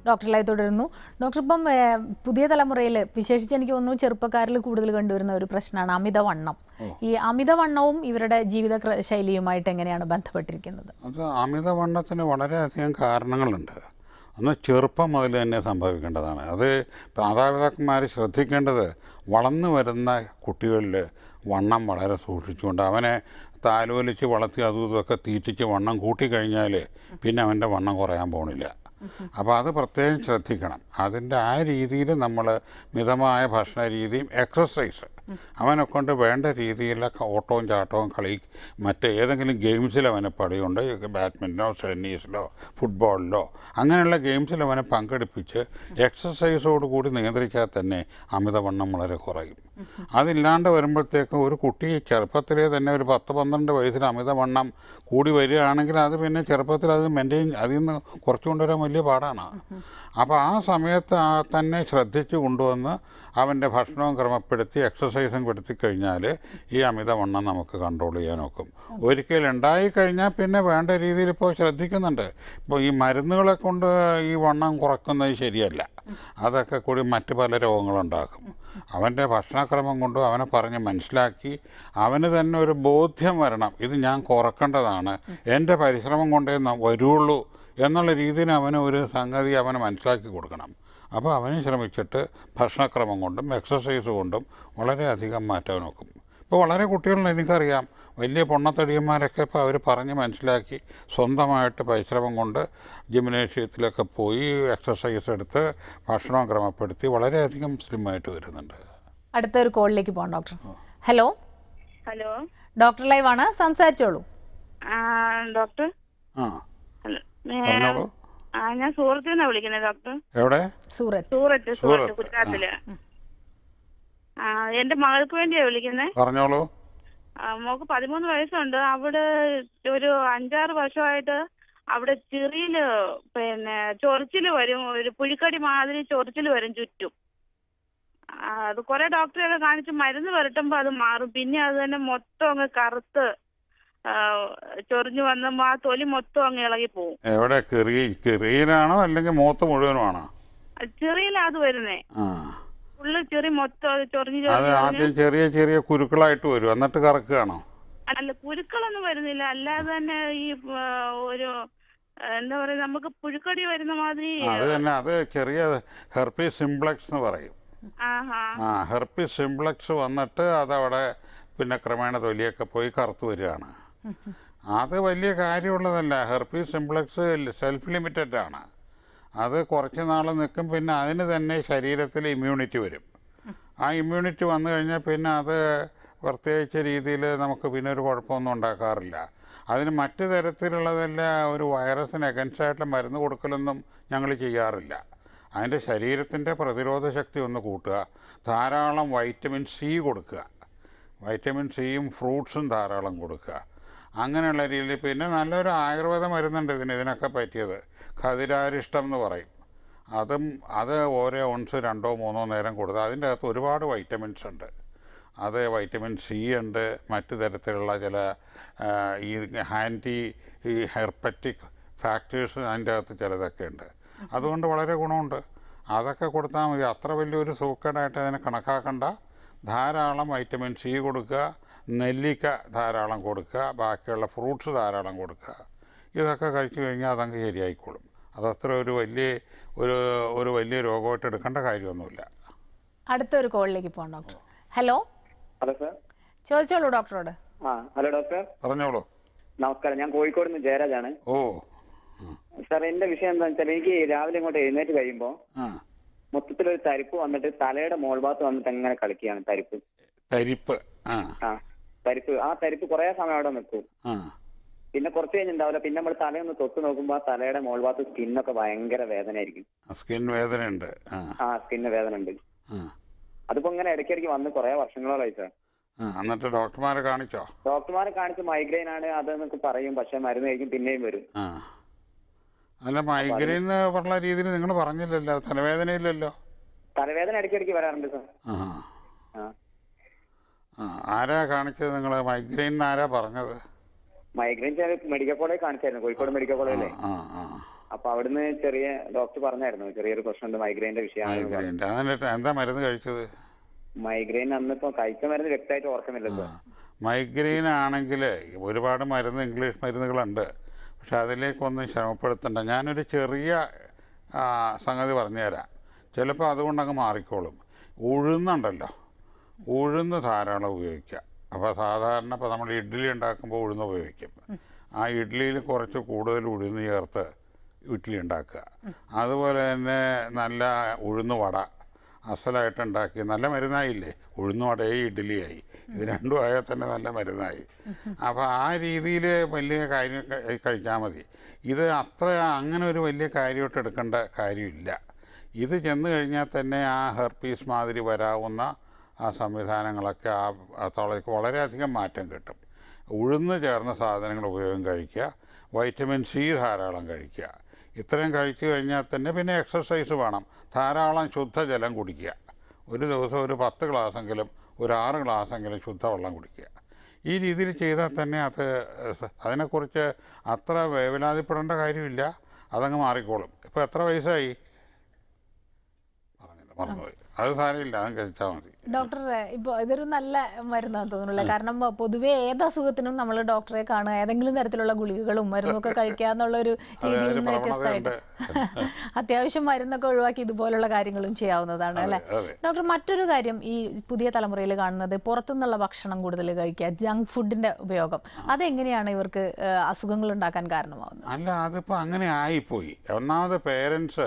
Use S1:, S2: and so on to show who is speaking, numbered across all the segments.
S1: ഡോക്ടറിലായി തുടരുന്നു ഡോക്ടർ ഇപ്പം ഏഹ്, പുതിയ തലമുറയിൽ വിശേഷിച്ച് എനിക്ക് തോന്നുന്നു ചെറുപ്പക്കാരിൽ കൂടുതൽ കണ്ടുവരുന്ന ഒരു പ്രശ്നമാണ് അമിതവണ്ണം ഈ അമിതവണ്ണവും ഇവരുടെ ജീവിത ക്ര- ശൈലിയുമായിട്ട് എങ്ങനെയാണ് ബന്ധപ്പെട്ടിരിക്കുന്നത്
S2: അത് അമിതവണ്ണത്തിന് വളരെയധികം കാരണങ്ങളുണ്ട് ഒന്ന് ചെറുപ്പം മുതൽ തന്നെ സംഭവിക്കേണ്ടതാണ് അത് മാതാപിതാക്കന്മാർ ശ്രദ്ധിക്കേണ്ടത് വളർന്നു വരുന്ന കുട്ടികളിൽ വണ്ണം വളരെ സൂക്ഷിച്ചുകൊണ്ട് അവനെ താലോലിച്ച് വളർത്തി അതും ഇതൊക്കെ തീറ്റിച്ച് വണ്ണം കൂട്ടിക്കഴിഞ്ഞാൽ പിന്നെ അവൻ്റെ വണ്ണം കുറയാൻ പോണില്ല അപ്പോൾ അത് പ്രത്യേകം ശ്രദ്ധിക്കണം അതിൻ്റെ ആ രീതിയിൽ നമ്മൾ മിതമായ ഭക്ഷണ രീതിയും എക്സസൈസ് അവനെ കൊണ്ട് വേണ്ട രീതിയിലൊക്കെ ഓട്ടവും ചാട്ടവും കളി മറ്റ് ഏതെങ്കിലും ഗെയിംസിൽ അവനെ പടിയുണ്ട് ബാഡ്മിൻ്റനോ ടെന്നീസിലോ ഫുട്ബോളിലോ അങ്ങനെയുള്ള ഗെയിംസിൽ അവനെ പങ്കെടുപ്പിച്ച് എക്സസൈസോട് കൂടി നിയന്ത്രിച്ചാൽ തന്നെ അമിതവണ്ണം വളരെ കുറയും അതില്ലാണ്ട് വരുമ്പോഴത്തേക്കും ഒരു കുട്ടി ചെറുപ്പത്തിലേ തന്നെ ഒരു പത്ത് പന്ത്രണ്ട് വയസ്സിൽ അമിതവണ്ണം കൂടി വരികയാണെങ്കിൽ അത് പിന്നെ ചെറുപ്പത്തിൽ അത് മെയിൻറ്റെയിൻ അതിൽ നിന്ന് കുറച്ചു കൊണ്ടുവരാൻ വലിയ പാടാണ് അപ്പോൾ ആ സമയത്ത് ആ തന്നെ ശ്രദ്ധിച്ചു കൊണ്ടുവന്ന് അവൻ്റെ ഭക്ഷണവും ക്രമപ്പെടുത്തി എക്സസൈസും പെടുത്തി കഴിഞ്ഞാൽ ഈ അമിതവണ്ണം നമുക്ക് കൺട്രോൾ ചെയ്യാൻ ഒക്കും ഒരിക്കൽ ഉണ്ടായിക്കഴിഞ്ഞാൽ പിന്നെ വേണ്ട രീതിയിൽ ഇപ്പോൾ ശ്രദ്ധിക്കുന്നുണ്ട് ഇപ്പോൾ ഈ മരുന്നുകളെ കൊണ്ട് ഈ വണ്ണം കുറക്കുന്നത് ശരിയല്ല അതൊക്കെ കൂടി മറ്റ് പല രോഗങ്ങളുണ്ടാക്കും അവൻ്റെ ഭക്ഷണക്രമം കൊണ്ടും അവനെ പറഞ്ഞ് മനസ്സിലാക്കി അവന് തന്നെ ഒരു ബോധ്യം വരണം ഇത് ഞാൻ കുറക്കേണ്ടതാണ് എൻ്റെ പരിശ്രമം കൊണ്ടേ ന- വരുള്ളൂ എന്നുള്ള രീതിയിൽ അവന് ഒരു സംഗതി അവന് മനസ്സിലാക്കി കൊടുക്കണം അപ്പോൾ അവന് ശ്രമിച്ചിട്ട് ഭക്ഷണക്രമം കൊണ്ടും എക്സസൈസ് കൊണ്ടും വളരെയധികം മാറ്റാൻ നോക്കും ഇപ്പോൾ വളരെ കുട്ടികളിൽ എനിക്കറിയാം വലിയ പൊണ്ണത്തടിയന്മാരൊക്കെ ഇപ്പോൾ അവർ പറഞ്ഞ് മനസ്സിലാക്കി സ്വന്തമായിട്ട് പരിശ്രമം കൊണ്ട് ജിംനേഷ്യത്തിലൊക്കെ പോയി എക്സസൈസ് എടുത്ത് ഭക്ഷണം ക്രമപ്പെടുത്തി വളരെയധികം സ്ലിമ്മായിട്ട് വരുന്നുണ്ട്
S1: അടുത്ത ഒരു കോളിലേക്ക് പോകാം doctor hello
S3: hello
S1: doctor live ആണ് സംസാരിച്ചോളൂ
S3: ആ ഡോക്ടർ
S2: ആ
S3: ഹലോ.
S2: പറഞ്ഞോളൂ
S3: ആ ഞാൻ സൂറത്തിൽ നിന്നാണ് വിളിക്കുന്നത് ഡോക്ടർ
S2: എവിടെ
S1: സൂറത്ത്
S3: സൂറത്ത് സൂറത്ത്
S2: സൂറത്ത്,
S3: ഗുജറാത്തില് ആ എന്റെ മകൾക്ക് വേണ്ടിയാ വിളിക്കുന്നത്
S2: പറഞ്ഞോളൂ
S3: മോക്ക് പതിമൂന്ന് വയസ്സുണ്ട് അവിടെ ഒരു അഞ്ചാറ് വർഷമായിട്ട് അവിടെ ചെറിയില് പിന്നെ ചൊറിച്ചില് വരും ഒരു പുഴിക്കടി മാതിരി ചൊറിച്ചില് വരും ചുറ്റും ആ, അത് കുറെ ഡോക്ടറെയൊക്കെ കാണിച്ച് മരുന്ന് പുരട്ടുമ്പോ അത് മാറും പിന്നെ അത് തന്നെ മൊത്തം അങ്ങ് കറുത്ത് ആ, ചൊറിഞ്ഞു വന്നപ്പോ ആ തൊലി മൊത്തം അങ്ങ് ഇളകി പോവും
S2: എവിടെ കെറി കെറിയിലാണോ അല്ലെങ്കിൽ മൂത്ത് മുഴുവനുമാണോ
S3: ചെറിയിലാ അത് വരുന്നേ
S2: ആ
S3: ഫുള്ള് ചെറി മൊത്തം അത് ചൊറിഞ്ഞ്
S2: അത്
S3: ചൊറിഞ്ഞ് ചൊറിഞ്ഞ്
S2: ആദ്യം ചെറിയ ചെറിയ കുരുക്കളായിട്ട് വരും എന്നിട്ട് കറക്കുകയാണോ
S3: അല്ല കുരുക്കളൊന്നും വരുന്നില്ല അല്ലാതെ തന്നെ ഈ ആ, ഒരു ആ, എന്താ പറയാ നമുക്ക് പുഴുക്കടി വരുന്ന മാതിരി
S2: അത് തന്നെ അത് ചെറിയ ഹെർപ്പി സിംപ്ലക്സ് എന്ന് പറയും
S3: ആഹാ
S2: ആ ഹെർപ്പി സിംപ്ലക്സ് വന്നിട്ട് അതവിടെ പിന്നെ ക്രമേണ തൊലിയൊക്കെ പോയി കറുത്ത് വരികയാണ് അത് വലിയ കാര്യമുള്ളതല്ല ഹെർപ്പി സിംപ്ലക്സ് സെൽഫ് ലിമിറ്റഡ് ആണ് അത് കുറച്ച് നാൾ നിൽക്കും പിന്നെ അതിന് തന്നെ ശരീരത്തിൽ ഇമ്മ്യൂണിറ്റി വരും ആ ഇമ്മ്യൂണിറ്റി വന്നു കഴിഞ്ഞാൽ പിന്നെ അത് പ്രത്യേകിച്ച് രീതിയിൽ നമുക്ക് പിന്നെ ഒരു കുഴപ്പമൊന്നും ഉണ്ടാക്കാറില്ല അതിന് മറ്റു തരത്തിലുള്ളതല്ല ഒരു വൈറസിന് അഗൻസ്റ്റ് ആയിട്ടുള്ള മരുന്ന് കൊടുക്കലൊന്നും ഞങ്ങൾ ചെയ്യാറില്ല അതിൻ്റെ ശരീരത്തിൻ്റെ പ്രതിരോധ ശക്തി ഒന്ന് കൂട്ടുക ധാരാളം വൈറ്റമിൻ സി കൊടുക്കുക വൈറ്റമിൻ സിയും ഫ്രൂട്ട്സും ധാരാളം കൊടുക്കുക അങ്ങനെയുള്ള രീതിയിൽ പിന്നെ നല്ലൊരു ആയുർവേദ മരുന്നുണ്ട് ഇതിന് ഇതിനൊക്കെ പറ്റിയത് ഖതിരാരിഷ്ടം എന്ന് പറയും അതും അത് ഓരോ ഓൺസ് രണ്ടോ മൂന്നോ നേരം കൊടുത്താൽ അതിൻ്റെ അകത്ത് ഒരുപാട് വൈറ്റമിൻസ് ഉണ്ട് അത് വൈറ്റമിൻ സി ഉണ്ട് മറ്റു തരത്തിലുള്ള ചില ആ, ഈ ആൻറ്റി ഈ ഹെർപ്പറ്റിക് ഫാക്ടേഴ്സ് അതിൻ്റെ അകത്ത് ചിലതൊക്കെ ഉണ്ട് അതുകൊണ്ട് വളരെ ഗുണമുണ്ട് അതൊക്കെ കൊടുത്താൽ മതി അത്ര വലിയൊരു സൂക്കേടായിട്ട് അതിനെ കണക്കാക്കണ്ട ധാരാളം വൈറ്റമിൻ സി കൊടുക്കുക നെല്ലിക്ക ധാരാളം കൊടുക്കുക ബാക്കിയുള്ള ഫ്രൂട്ട്സ് ധാരാളം കൊടുക്കുക ഇതൊക്കെ കഴിച്ചു കഴിഞ്ഞാൽ അതങ്ങ് ശരിയായിക്കോളും അതത്ര ഒരു വലിയ ഒരു ഒരു വലിയ രോഗമായിട്ട് എടുക്കേണ്ട കാര്യമൊന്നുമില്ല
S1: അടുത്ത ഒരു കോളിലേക്ക് പോകാം ഡോക്ടർ ഹലോ
S4: ഹലോ സാർ
S1: ചോദിച്ചോളൂ ഡോക്ടറോട്
S4: ആ ഹലോ ഡോക്ടർ
S2: പറഞ്ഞോളൂ
S4: നമസ്കാരം ഞാൻ കോഴിക്കോട് നിന്ന് ജയരാജാണ്
S2: ഓ
S4: സാർ എന്റെ വിഷയം എന്താണെന്ന് വെച്ചാൽ എനിക്ക് രാവിലെ ഇങ്ങോട്ട് എഴുന്നേറ്റ് കഴിയുമ്പോൾ
S2: ആ
S4: മൊത്തത്തിലൊരു തരിപ്പ് വന്നിട്ട് തലയുടെ മോൾ ഭാഗത്ത് വന്നിട്ട് അങ്ങനെ കളിക്കുകയാണ് തരിപ്പ്
S2: തരിപ്പ് ആ
S4: ആ തരിപ്പ് ആ തരിപ്പ് കുറെ സമയം അവിടെ നിൽക്കും
S2: ആ
S4: പിന്നെ കുറച്ച് കഴിഞ്ഞുണ്ടാവില്ല പിന്നെ നമ്മൾ തലയൊന്ന് തൊട്ട് നോക്കുമ്പോൾ ആ തലയുടെ മോൾ ഭാഗത്ത് സ്കിന്നൊക്കെ ഭയങ്കര വേദനയായിരിക്കും
S2: സ്കിൻ വേദനയുണ്ട് ആ
S4: ആ സ്കിന്ന് വേദന ഉണ്ട്
S2: ആ
S4: അതിപ്പോ ഇങ്ങനെ ഇടയ്ക്കിടയ്ക്ക് വന്ന് കുറെ വർഷങ്ങളോളായി സാർ
S2: ആ എന്നിട്ട് ഡോക്ടർമാരെ കാണിച്ചോ
S4: ഡോക്ടർമാരെ കാണിച്ച് മൈഗ്രെയിൻ ആണ് അതെന്നൊക്കെ പറയും പക്ഷെ മരുന്ന് കഴിക്കും പിന്നെയും വരും
S2: ആ അല്ല മൈഗ്രെയിൻ പറഞ്ഞ രീതിയിൽ നിങ്ങൾ പറഞ്ഞില്ലല്ലോ തലവേദനയില്ലല്ലോ
S4: തലവേദന ഇടയ്ക്കിടയ്ക്ക് വരാറുണ്ട് സാർ
S2: ആ
S4: ആ
S2: ആ ആരാ കാണിച്ചത് നിങ്ങൾ മൈഗ്രെയിൻ ആരാ പറഞ്ഞത്
S4: മൈഗ്രെയിൻ മെഡിക്കൽ കോളേജ് കാണിച്ചായിരുന്നു കോഴിക്കോട് മെഡിക്കൽ കോളേജിലെ
S2: ആ ആ
S4: അപ്പൊ അവിടുന്ന് ചെറിയ ഡോക്ടർ പറഞ്ഞായിരുന്നു ചെറിയൊരു പ്രശ്നമുണ്ട് മൈഗ്രെയിന്റെ വിഷയമാണ്
S2: മൈഗ്രെയിൻ അതിന് എന്താ മരുന്ന് കഴിച്ചത്
S4: മൈഗ്രെയിൻ അന്നിപ്പോ കഴിച്ച മരുന്ന് വ്യക്തമായിട്ട് ഓർക്കുന്നില്ല സാർ
S2: മൈഗ്രെയിൻ ആണെങ്കിൽ ഒരുപാട് മരുന്ന് ഇംഗ്ലീഷ് മരുന്നുകളുണ്ട് പക്ഷെ അതിലേക്കൊന്നും ശ്രമപ്പെടുത്തണ്ട ഞാനൊരു ചെറിയ ആ, സംഗതി പറഞ്ഞുതരാം ചിലപ്പോൾ അതുകൊണ്ട് അങ്ങ് മാറിക്കോളും ഉഴുന്നുണ്ടല്ലോ ഉഴുന്ന് ധാരാളം ഉപയോഗിക്കുക അപ്പോൾ സാധാരണ ഇപ്പോൾ നമ്മൾ ഇഡ്ഡലി ഉണ്ടാക്കുമ്പോൾ ഉഴുന്ന് ഉപയോഗിക്കും ആ ഇഡ്ഡലിയിൽ കുറച്ച് കൂടുതൽ ഉഴുന്ന് ചേർത്ത് ഇഡ്ഡലി ഉണ്ടാക്കുക അതുപോലെ തന്നെ നല്ല ഉഴുന്ന് വട അസലായിട്ട് ഉണ്ടാക്കി നല്ല മരുന്നായില്ലേ ഉഴുന്നുവടയായി ഇഡ്ഡലിയായി ഇത് രണ്ടും ആയാൽ തന്നെ നല്ല മരുന്നായി അപ്പോൾ ആ രീതിയിൽ വലിയ കാര്യം കഴി- കഴിച്ചാൽ മതി ഇത് അത്ര അങ്ങനെ ഒരു വലിയ കാര്യമായിട്ട് എടുക്കേണ്ട കാര്യമില്ല ഇത് ചെന്ന് കഴിഞ്ഞാൽ തന്നെ ആ ഹെർപ്പീസ് മാതിരി വരാവുന്ന ആ സംവിധാനങ്ങളൊക്കെ ആ ആ തളയ്ക്ക് വളരെയധികം മാറ്റം കിട്ടും ഉഴുന്ന് ചേർന്ന സാധനങ്ങൾ ഉപയോഗം കഴിക്കുക വൈറ്റമിൻ സി ധാരാളം കഴിക്കുക ഇത്രയും കഴിച്ചു കഴിഞ്ഞാൽ തന്നെ പിന്നെ എക്സസൈസ് വേണം ധാരാളം ശുദ്ധജലം കുടിക്കുക ഒരു ദിവസം ഒരു പത്ത് ഗ്ലാസ്സെങ്കിലും ഒരു ആറ് ഗ്ലാസ്സെങ്കിലും ശുദ്ധവെള്ളം കുടിക്കുക ഈ രീതിയിൽ ചെയ്താൽ തന്നെ അത് സ- അതിനെക്കുറിച്ച് അത്ര വേവലാതിപ്പെടേണ്ട കാര്യമില്ല അതങ്ങ് മാറിക്കോളും ഇപ്പോൾ എത്ര വയസ്സായി പറഞ്ഞില്ല മറന്നുപോയി അത് സാരമില്ല അതും കഴിച്ചാൽ മതി
S1: ഡോക്ടർ ഇപ്പോൾ ഇതൊരു നല്ല മരുന്നാന്ന് തോന്നുന്നില്ല കാരണം പൊതുവെ ഏത് അസുഖത്തിനും നമ്മൾ ഡോക്ടറെ കാണുക ഏതെങ്കിലും തരത്തിലുള്ള ഗുളികകളും മരുന്നും ഒക്കെ കഴിക്കുക എന്നുള്ള ഒരു രീതിയിൽ
S2: ഒരു
S1: നിന്ന് വ്യത്യസ്തമായിട്ട് അത്യാവശ്യം മരുന്നൊക്കെ ഒഴിവാക്കി ഇതുപോലുള്ള കാര്യങ്ങളും ചെയ്യാവുന്നതാണ് അല്ലേ
S2: അതെ
S1: ഡോക്ടർ മറ്റൊരു കാര്യം ഈ പുതിയ തലമുറയിൽ കാണുന്നത് പുറത്തുനിന്നുള്ള ഭക്ഷണം കൂടുതൽ കഴിക്കുക ജങ്ക് ഫുഡിന്റെ ഉപയോഗം അതെങ്ങനെയാണ് ഇവർക്ക് ഏഹ്, അസുഖങ്ങൾ ഉണ്ടാക്കാൻ കാരണമാവുന്നത്
S2: അല്ല അതിപ്പോൾ അങ്ങനെ ആയിപ്പോയി ഒന്നാമത് പേരൻസ്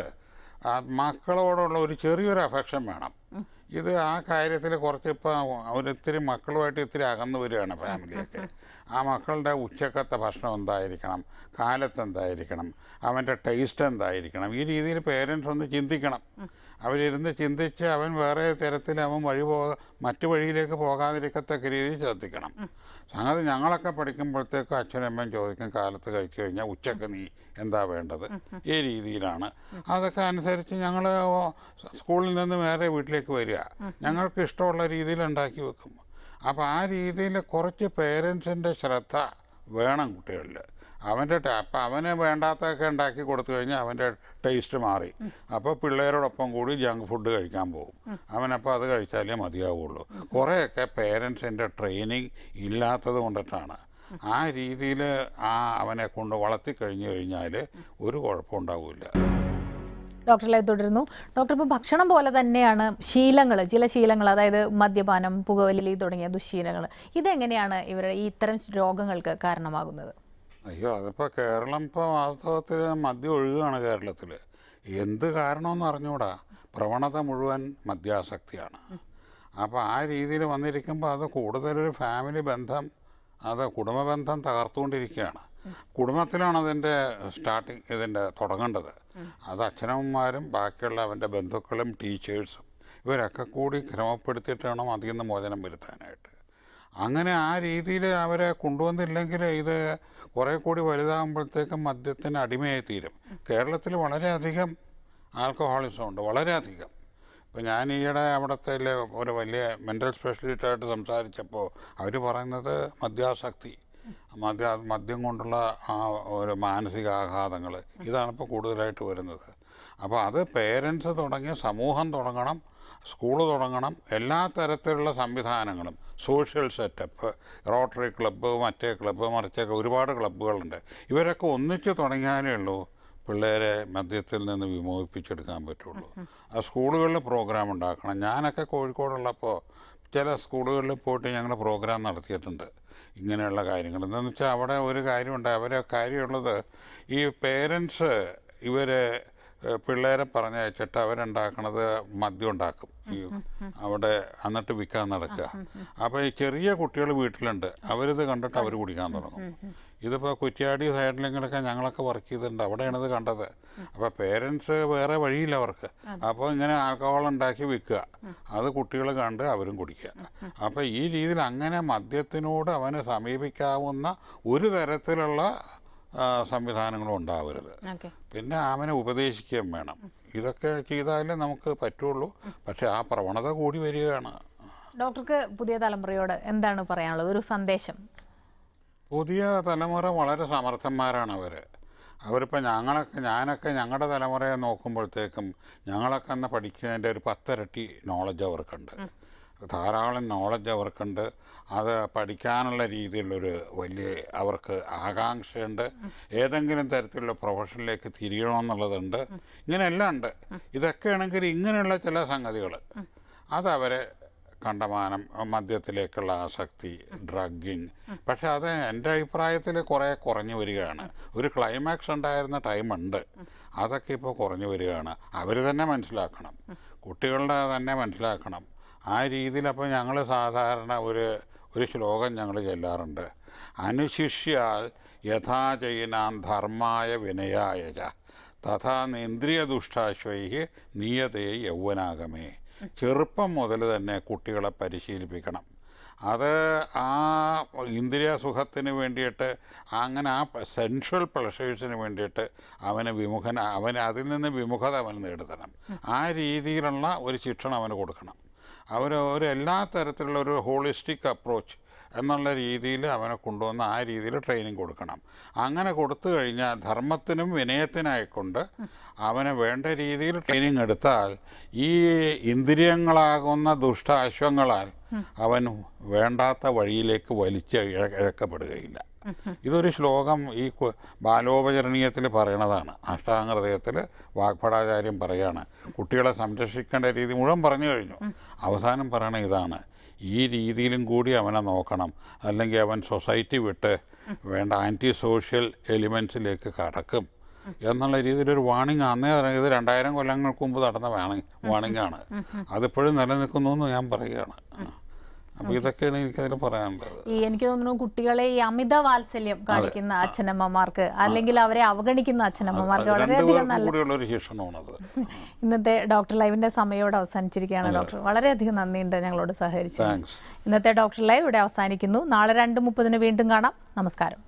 S2: മക്കളോടുള്ള ഒരു ചെറിയൊരു അഫെക്ഷൻ വേണം ഇത് ആ കാര്യത്തിൽ കുറച്ച് ഇപ്പോൾ ഒരിത്തിരി മക്കളുമായിട്ട് ഇത്തിരി അകന്നു വരികയാണ് ഫാമിലിയൊക്കെ ആ മക്കളുടെ ഉച്ചക്കത്തെ ഭക്ഷണം എന്തായിരിക്കണം കാലത്ത് എന്തായിരിക്കണം അവൻ്റെ ടേസ്റ്റ് എന്തായിരിക്കണം ഈ രീതിയിൽ പേരൻസ് ഒന്ന് ചിന്തിക്കണം അവരിരുന്ന് ചിന്തിച്ച് അവൻ വേറെ തരത്തിൽ അവൻ വഴി പോകാ മറ്റു വഴിയിലേക്ക് പോകാതിരിക്കത്തക്ക രീതിയിൽ ശ്രദ്ധിക്കണം സംഗതി ഞങ്ങളൊക്കെ പഠിക്കുമ്പോഴത്തേക്ക് അച്ഛനും അമ്മയും ചോദിക്കും കാലത്ത് കഴിച്ചു കഴിഞ്ഞാൽ ഉച്ചക്ക് നീ എന്താ വേണ്ടത് ഈ രീതിയിലാണ് അതൊക്കെ അനുസരിച്ച് ഞങ്ങൾ സ്കൂളിൽ നിന്ന് വേറെ വീട്ടിലേക്ക് വരിക ഞങ്ങൾക്ക് ഇഷ്ടമുള്ള രീതിയിൽ ഉണ്ടാക്കി വെക്കും അപ്പോൾ ആ രീതിയിൽ കുറച്ച് പേരൻസിൻ്റെ ശ്രദ്ധ വേണം കുട്ടികളിൽ അവൻ്റെ അപ്പം അവന് വേണ്ടാത്തൊക്കെ ഉണ്ടാക്കി കൊടുത്തു കഴിഞ്ഞാൽ അവൻ്റെ ടേസ്റ്റ് മാറി അപ്പോൾ പിള്ളേരോടൊപ്പം കൂടി ജങ്ക് ഫുഡ് കഴിക്കാൻ പോകും അവനപ്പോൾ അത് കഴിച്ചാലേ മതിയാവുള്ളൂ കുറേയൊക്കെ പേരൻസിൻ്റെ ട്രെയിനിങ് ഇല്ലാത്തത് കൊണ്ടിട്ടാണ് ആ രീതിയിൽ ആ അവനെ കൊണ്ട് വളർത്തി കഴിഞ്ഞു കഴിഞ്ഞാൽ ഒരു കുഴപ്പമുണ്ടാവില്ല
S1: ഡോക്ടറിലെ തുടരുന്നു ഡോക്ടർ ഇപ്പോൾ ഭക്ഷണം പോലെ തന്നെയാണ് ശീലങ്ങൾ ചില ശീലങ്ങൾ അതായത് മദ്യപാനം പുകവലി തുടങ്ങിയ ദുശ്ശീലങ്ങൾ ഇതെങ്ങനെയാണ് ഇവരുടെ ഈ ഇത്തരം രോഗങ്ങൾക്ക് കാരണമാകുന്നത്
S2: അയ്യോ അതിപ്പോൾ കേരളം ഇപ്പോൾ വാസ്തവത്തിൽ മദ്യം ഒഴുകുകയാണ് കേരളത്തിൽ എന്ത് കാരണമെന്ന് അറിഞ്ഞൂടാ പ്രവണത മുഴുവൻ മദ്യാസക്തിയാണ് അപ്പോൾ ആ രീതിയിൽ വന്നിരിക്കുമ്പോൾ അത് കൂടുതലൊരു ഫാമിലി ബന്ധം അത് കുടുംബ ബന്ധം തകർത്തുകൊണ്ടിരിക്കുകയാണ് കുടുംബത്തിലാണ് അതിൻ്റെ സ്റ്റാർട്ടിങ് ഇതിൻ്റെ തുടങ്ങേണ്ടത് അത് അച്ഛനമ്മമാരും ബാക്കിയുള്ള അവൻ്റെ ബന്ധുക്കളും ടീച്ചേഴ്സും ഇവരൊക്കെ കൂടി ക്രമപ്പെടുത്തിയിട്ട് വേണം അതിൽ നിന്ന് മോചനം വരുത്താനായിട്ട് അങ്ങനെ ആ രീതിയിൽ അവരെ കൊണ്ടുവന്നില്ലെങ്കിൽ ഇത് കുറേ കൂടി വലുതാകുമ്പോഴത്തേക്കും മദ്യത്തിന് അടിമയായി തീരും കേരളത്തിൽ വളരെയധികം ആൽക്കഹോളിസം ഉണ്ട് വളരെയധികം ഇപ്പം ഞാൻ ഈയിടെ അവിടുത്തെ ഒരു വലിയ മെൻ്റൽ സ്പെഷ്യലിസ്റ്റായിട്ട് സംസാരിച്ചപ്പോൾ അവർ പറയുന്നത് മദ്യാസക്തി മദ്യ മദ്യം കൊണ്ടുള്ള ആ ഒരു മാനസിക ആഘാതങ്ങൾ ഇതാണിപ്പോൾ കൂടുതലായിട്ട് വരുന്നത് അപ്പോൾ അത് പേരൻസ് തുടങ്ങി സമൂഹം തുടങ്ങണം സ്കൂൾ തുടങ്ങണം എല്ലാ തരത്തിലുള്ള സംവിധാനങ്ങളും സോഷ്യൽ സെറ്റപ്പ് റോട്ടറി ക്ലബ്ബ് മറ്റേ ക്ലബ്ബ് മറിച്ചൊക്കെ ഒരുപാട് ക്ലബ്ബുകളുണ്ട് ഇവരൊക്കെ ഒന്നിച്ച് തുടങ്ങിയാലേ ഉള്ളൂ പിള്ളേരെ മദ്യത്തിൽ നിന്ന് വിമോചിപ്പിച്ചെടുക്കാൻ പറ്റുള്ളൂ ആ സ്കൂളുകളിൽ പ്രോഗ്രാം ഉണ്ടാക്കണം ഞാനൊക്കെ കോഴിക്കോടുള്ളപ്പോൾ ചില സ്കൂളുകളിൽ പോയിട്ട് ഞങ്ങൾ പ്രോഗ്രാം നടത്തിയിട്ടുണ്ട് ഇങ്ങനെയുള്ള കാര്യങ്ങൾ എന്താണെന്ന് വെച്ചാൽ അവിടെ ഒരു കാര്യമുണ്ട് അവരെ കാര്യമുള്ളത് ഈ പേരൻസ് ഇവരെ ഏഹ് പിള്ളേരെ പറഞ്ഞയച്ചിട്ട് അവരുണ്ടാക്കണത് മദ്യം ഉണ്ടാക്കും ഈ അവിടെ എന്നിട്ട് വിൽക്കാൻ നടക്കുക അപ്പോൾ ഈ ചെറിയ കുട്ടികൾ വീട്ടിലുണ്ട് അവരിത് കണ്ടിട്ട് അവർ കുടിക്കാൻ തുടങ്ങും ഇതിപ്പോൾ കുറ്റ്യാടി സൈഡിലെങ്കിലൊക്കെ ഞങ്ങളൊക്കെ വർക്ക് ചെയ്തിട്ടുണ്ട് അവിടെയാണ് ഇത് കണ്ടത് അപ്പോൾ പേരൻസ് വേറെ വഴിയില്ല അവർക്ക് അപ്പോൾ ഇങ്ങനെ ആൽക്കഹോൾ ഉണ്ടാക്കി വിൽക്കുക അത് കുട്ടികൾ കണ്ട് അവരും കുടിക്കുക അപ്പോൾ ഈ രീതിയിൽ അങ്ങനെ മദ്യത്തിനോട് അവന് സമീപിക്കാവുന്ന ഒരു തരത്തിലുള്ള ആ, സംവിധാനങ്ങളും ഉണ്ടാവരുത്
S1: ഓക്കെ
S2: പിന്നെ അവനെ ഉപദേശിക്കുകയും വേണം ഇതൊക്കെ ചെയ്താലേ നമുക്ക് പറ്റുള്ളൂ പക്ഷെ ആ പ്രവണത കൂടി വരികയാണ്
S1: ഡോക്ടർക്ക് പുതിയ തലമുറയോട് എന്താണ് പറയാനുള്ളത് ഒരു സന്ദേശം
S2: പുതിയ തലമുറ വളരെ സമർത്ഥന്മാരാണ് അവർ അവരിപ്പോൾ ഞങ്ങളൊക്കെ ഞാനൊക്കെ ഞങ്ങളുടെ തലമുറയെ നോക്കുമ്പോഴത്തേക്കും ഞങ്ങളൊക്കെ അന്ന് പഠിക്കുന്നതിൻ്റെ ഒരു പത്തിരട്ടി നോളജ് അവർക്കുണ്ട് ധാരാളം നോളജ് അവർക്കുണ്ട് അത് പഠിക്കാനുള്ള രീതിയിലുള്ളൊരു വലിയ അവർക്ക് ആകാംക്ഷയുണ്ട് ഏതെങ്കിലും തരത്തിലുള്ള പ്രൊഫഷനിലേക്ക് തിരിയണമെന്നുള്ളതുണ്ട് ഇങ്ങനെയെല്ലാം ഉണ്ട് ഇതൊക്കെയാണെങ്കിൽ ഇങ്ങനെയുള്ള ചില സംഗതികൾ അതവരെ കണ്ടമാനം മദ്യത്തിലേക്കുള്ള ആസക്തി ഡ്രഗിങ് പക്ഷെ അത് എൻ്റെ അഭിപ്രായത്തിൽ കുറേ കുറഞ്ഞു വരികയാണ് ഒരു ക്ലൈമാക്സ് ഉണ്ടായിരുന്ന ടൈമുണ്ട് അതൊക്കെ ഇപ്പോൾ കുറഞ്ഞു വരികയാണ് അവർ തന്നെ മനസ്സിലാക്കണം കുട്ടികളുടെ തന്നെ മനസ്സിലാക്കണം ആ രീതിയിൽ അപ്പോൾ ഞങ്ങൾ സാധാരണ ഒരു ഒരു ശ്ലോകം ഞങ്ങൾ ചെല്ലാറുണ്ട് അനുശിഷ്യാൽ യഥാ ചെയ്യനാം ധർമായ വിനയായ ച തഥാ ഇന്ദ്രിയ ദുഷ്ടാശ്വൈ നീയതേ യൗവനാഗമേ ചെറുപ്പം മുതൽ തന്നെ കുട്ടികളെ പരിശീലിപ്പിക്കണം അത് ആ ഇന്ദ്രിയ സുഖത്തിന് വേണ്ടിയിട്ട് അങ്ങനെ ആ സെൻഷ്വൽ പ്ലഷേഴ്സിന് വേണ്ടിയിട്ട് അവന് വിമുഖന അവന് അതിൽ നിന്ന് വിമുഖത അവന് നേടുത്തണം ആ രീതിയിലുള്ള ഒരു ശിക്ഷണം അവന് കൊടുക്കണം അവർ ഒരു എല്ലാ തരത്തിലുള്ള ഒരു ഹോളിസ്റ്റിക് അപ്രോച്ച് എന്നുള്ള രീതിയിൽ അവനെ കൊണ്ടുവന്ന് ആ രീതിയിൽ ട്രെയിനിങ് കൊടുക്കണം അങ്ങനെ കൊടുത്തു കഴിഞ്ഞാൽ ധർമ്മത്തിനും വിനയത്തിനായിക്കൊണ്ട് അവന് വേണ്ട രീതിയിൽ ട്രെയിനിങ് എടുത്താൽ ഈ ഇന്ദ്രിയങ്ങളാകുന്ന ദുഷ്ടാശ്വങ്ങളാൽ അവൻ വേണ്ടാത്ത വഴിയിലേക്ക് വലിച്ച് ഇഴ- ഇഴക്കപ്പെടുകയില്ല ഇതൊരു ശ്ലോകം ഈ കു- ബാലോപചരണീയത്തിൽ പറയണതാണ് അഷ്ടാംഗഹൃദയത്തിൽ വാഗ്ഭടാചാര്യം പറയാണ് കുട്ടികളെ സംരക്ഷിക്കേണ്ട രീതി മുഴുവൻ പറഞ്ഞു കഴിഞ്ഞു അവസാനം പറയണ ഇതാണ് ഈ രീതിയിലും കൂടി അവനെ നോക്കണം അല്ലെങ്കിൽ അവൻ സൊസൈറ്റി വിട്ട് വേണ്ട ആൻറ്റി സോഷ്യൽ എലിമെൻസിലേക്ക് കടക്കും എന്നുള്ള രീതിയിലൊരു വാണിംഗ് അന്നേ ഇത് രണ്ടായിരം കൊല്ലങ്ങൾക്ക് മുമ്പ് നടന്ന വാണിംഗ് വാണിംഗാണ് അതിപ്പോഴും നിലനിൽക്കുന്നു എന്ന് ഞാൻ പറയുകയാണ് അപ്പോൾ ഇതൊക്കെയാണ് എനിക്കതിൽ പറയാനുള്ളത്
S1: ഈ എനിക്ക് തോന്നുന്നു കുട്ടികളെ ഈ അമിത വാത്സല്യം കാണിക്കുന്ന അച്ഛനമ്മമാർക്ക് അല്ലെങ്കിൽ അവരെ അവഗണിക്കുന്ന അച്ഛനമ്മമാർക്ക്
S2: അത്
S1: വളരെയധികം
S2: രണ്ടുപേർക്കും
S1: നല്ല
S2: കൂടിയുള്ള ഒരു ശിക്ഷണമാണത്
S1: ഇന്നത്തെ ഡോക്ടർ ലൈവിന്റെ സമയോട് അവസാനിച്ചിരിക്കുകയാണ് ഡോക്ടർ വളരെയധികം നന്ദിയുണ്ട് ഞങ്ങളോട് സഹകരിച്ചു
S2: താങ്ക്സ്
S1: ഇന്നത്തെ ഡോക്ടർ ലൈവ് ഇവിടെ അവസാനിക്കുന്നു നാളെ രണ്ട് മുപ്പതിന് വീണ്ടും കാണാം നമസ്കാരം